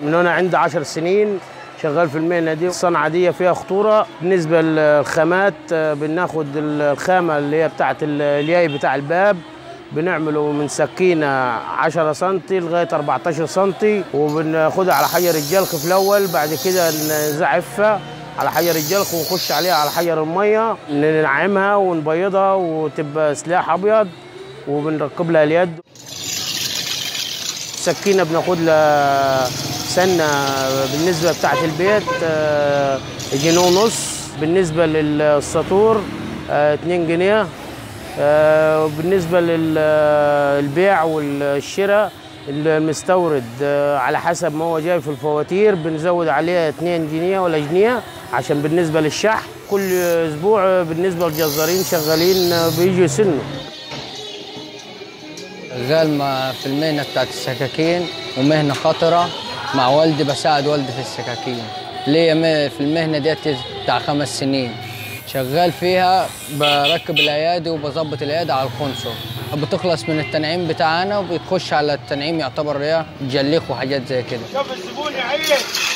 من وانا عندي 10 سنين شغال في المهنه دي الصنعه دي فيها خطوره بالنسبه للخامات آه، بناخد الخامه اللي هي بتاعه ال- الياي بتاع الباب بنعمله من سكينه 10 سم لغايه 14 سم وبناخدها على حجر الجلخ في الاول بعد كده نزعفها على حجر الجلخ ونخش عليها على حجر الميه ننعمها ونبيضها وتبقى سلاح ابيض وبنركب لها اليد سكينة بناخد لها سنة بالنسبة بتاعت البيت آه، جنيه ونص بالنسبة للسطور آه، اتنين جنيه آه، وبالنسبة للبيع والشراء المستورد آه، على حسب ما هو جاي في الفواتير بنزود عليها 2 جنيه ولا جنيه عشان بالنسبة للشحن كل أسبوع بالنسبة للجزارين شغالين آه، بيجوا يسنوا شغال ما- في المهنة بتاعت السكاكين ومهنة خطرة مع والدي بساعد والدي في السكاكين ليا م- في المهنة ديت بتاع خمس سنين شغال فيها بركب الايادي وبظبط الايادي على الخنصر بتخلص من التنعيم بتاعنا وبتخش على التنعيم يعتبر ايه جليخ وحاجات زي كده شوف الزبون يا عيل